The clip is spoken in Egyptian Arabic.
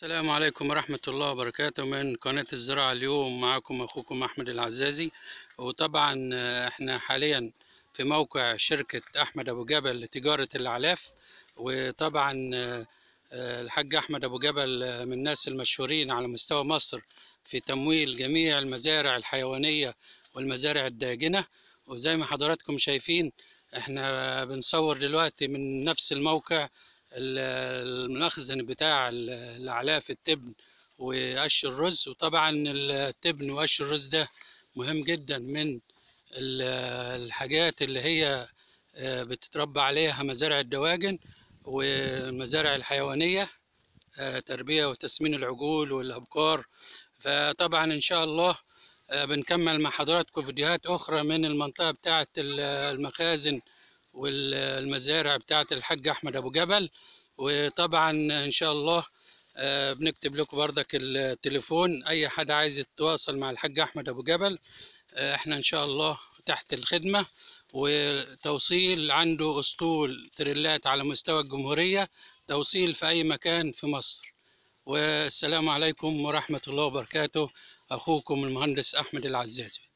السلام عليكم ورحمة الله وبركاته من قناة الزراعة اليوم معكم أخوكم أحمد العزازي وطبعا آه، احنا حاليا في موقع شركة أحمد أبو جبل لتجارة الأعلاف وطبعا آه، آه، الحاج أحمد أبو جبل آه، من الناس المشهورين على مستوى مصر في تمويل جميع المزارع الحيوانية والمزارع الداجنة وزي ما حضراتكم شايفين احنا بنصور دلوقتي من نفس الموقع ال- المخزن بتاع ال- الأعلاف التبن وقش الرز وطبعا التبن وقش الرز ده مهم جدا من ال- الحاجات اللي هي آه، بتتربى عليها مزارع الدواجن والمزارع الحيوانية آه، تربية وتسمين العجول والأبقار فطبعا إن شاء الله آه، بنكمل مع حضراتكم فيديوهات أخرى من المنطقة بتاعة ال- المخازن والمزارع بتاعة الحاج أحمد أبو جبل وطبعا إن شاء الله آه، بنكتب لكم بردك التليفون أي حد عايز يتواصل مع الحاج أحمد أبو جبل آه، احنا إن شاء الله تحت الخدمة وتوصيل عنده أسطول تريلات على مستوى الجمهورية توصيل في أي مكان في مصر والسلام عليكم ورحمة الله وبركاته أخوكم المهندس أحمد العزازي